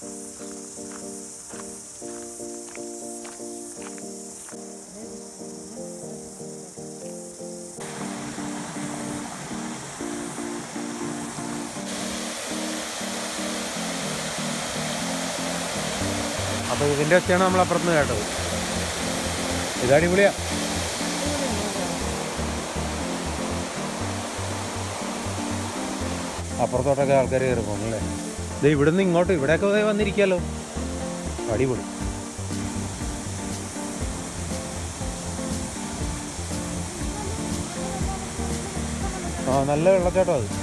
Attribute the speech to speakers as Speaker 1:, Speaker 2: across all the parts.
Speaker 1: അപ്പോൾ ഇതിൻ്റെ ഒച്ചയാണ് നമ്മൾ അപ്പുറത്ത് കേട്ടത് ഇത് അടിപൊളിയാ അപ്പുറത്തോട്ടൊക്കെ ആൾക്കാർ കയറി പോകുന്നല്ലേ ഇത് ഇവിടുന്ന് ഇങ്ങോട്ട് ഇവിടെയൊക്കെ ദേ വന്നിരിക്കാലോ അടിപൊളി ആ നല്ല വെള്ളച്ചാട്ടം അത്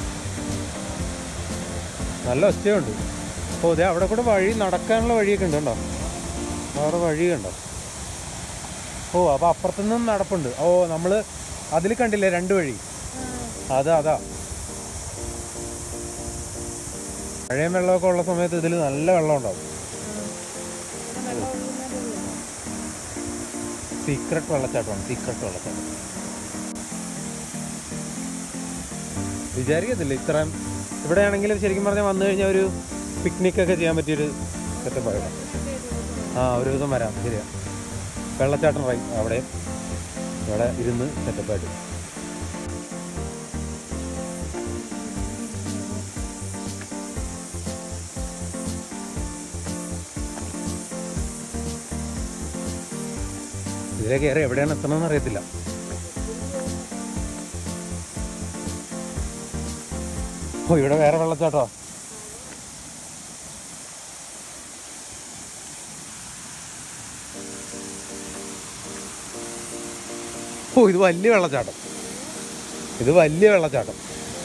Speaker 1: നല്ല ഒച്ചയുണ്ട് ഓ അതെ അവിടെ കൂടെ വഴി നടക്കാനുള്ള വഴിയൊക്കെ ഉണ്ട് കണ്ടോ വേറെ വഴി കണ്ടോ ഓ അപ്പോൾ അപ്പുറത്തുനിന്നും നടപ്പുണ്ട് ഓ നമ്മൾ അതിൽ കണ്ടില്ലേ രണ്ട് വഴി അതാ അതാ മഴയും വെള്ളമൊക്കെ ഉള്ള സമയത്ത് ഇതിൽ നല്ല വെള്ളം ഉണ്ടാവും സീക്രട്ട് വെള്ളച്ചാട്ടമാണ് സീക്രട്ട് വെള്ളച്ചാട്ടം വിചാരിക്കത്തില്ല ഇത്രയും ഇവിടെ ആണെങ്കിൽ ശരിക്കും പറഞ്ഞാൽ വന്നു കഴിഞ്ഞാൽ ഒരു പിക്നിക് ഒക്കെ ചെയ്യാൻ പറ്റിയൊരു സെറ്റപ്പ് ആ ഒരു ദിവസം വരാം ശരിയാ വെള്ളച്ചാട്ടം റൈ അവിടെ ഇവിടെ ഇരുന്ന് സെറ്റപ്പായിട്ട് ഇതിലെ കയറി എവിടെയാണ് എത്തണമെന്ന് അറിയത്തില്ല ഓ ഇവിടെ വേറെ വെള്ളച്ചാട്ടോ ഓ ഇത് വലിയ വെള്ളച്ചാട്ടം ഇത് വലിയ വെള്ളച്ചാട്ടം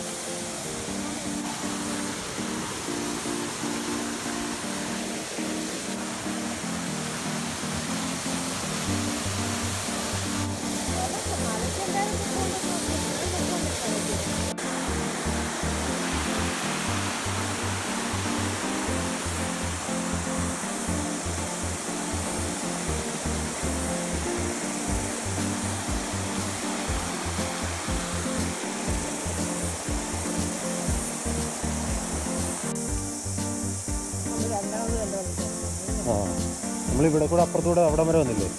Speaker 1: ആ നമ്മളിവിടെ കൂടെ അപ്പുറത്തൂടെ അവിടെ വരെ വന്നില്ലേ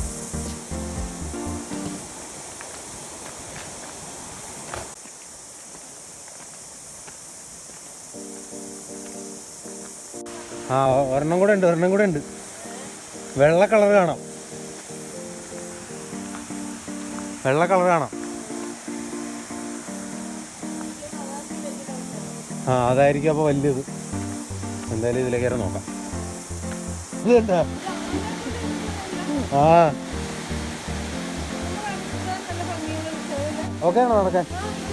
Speaker 1: ആ ഒരെണ്ണം കൂടെ ഉണ്ട് ഒരെണ്ണം കൂടെ ഉണ്ട് വെള്ള കളർ കാണാം വെള്ള കളർ കാണാം ആ അതായിരിക്കും അപ്പോൾ വലിയത് എന്തായാലും ഇതിലേക്ക് കയറി നോക്കാം ഇത് കണ്ടാ? ആ ഓക്കെ ആണോ നടക്കാൻ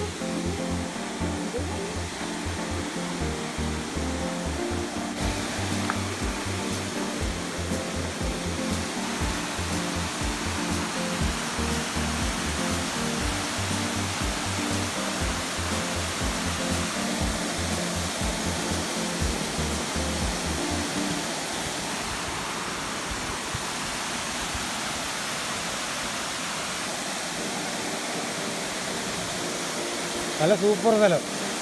Speaker 1: നല്ല സൂപ്പർ സ്ഥലം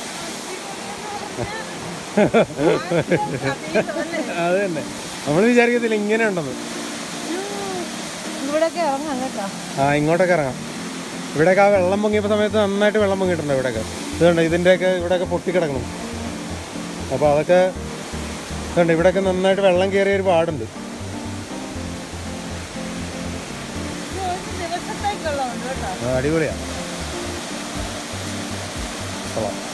Speaker 1: അത് തന്നെ നമ്മൾ വിചാരിക്കത്തില്ല ഇങ്ങനെ ഉണ്ടെന്ന്
Speaker 2: ഇവിടെയൊക്കെ ഇറങ്ങാം കേട്ടോ
Speaker 1: ആ ഇങ്ങോട്ടൊക്കെ ഇറങ്ങാം ഇവിടെയൊക്കെ ആ വെള്ളം പൊങ്ങിയപ്പോൾ സമയത്ത് നന്നായിട്ട് വെള്ളം പൊങ്ങിയിട്ടുണ്ട് ഇവിടെയൊക്കെ ഇതുണ്ട് ഇതിൻ്റെയൊക്കെ ഇവിടെയൊക്കെ പൊട്ടിക്കിടക്കണം അപ്പോൾ അതൊക്കെ ഇതുണ്ട് ഇവിടെയൊക്കെ നന്നായിട്ട് വെള്ളം കയറിയ ഒരു പാടുണ്ട്
Speaker 2: ഇത് ഒരു ദിവസത്തേക്കുള്ളതുണ്ട് കേട്ടോ
Speaker 1: ആ, അടിപൊളിയാ കൊള്ളാം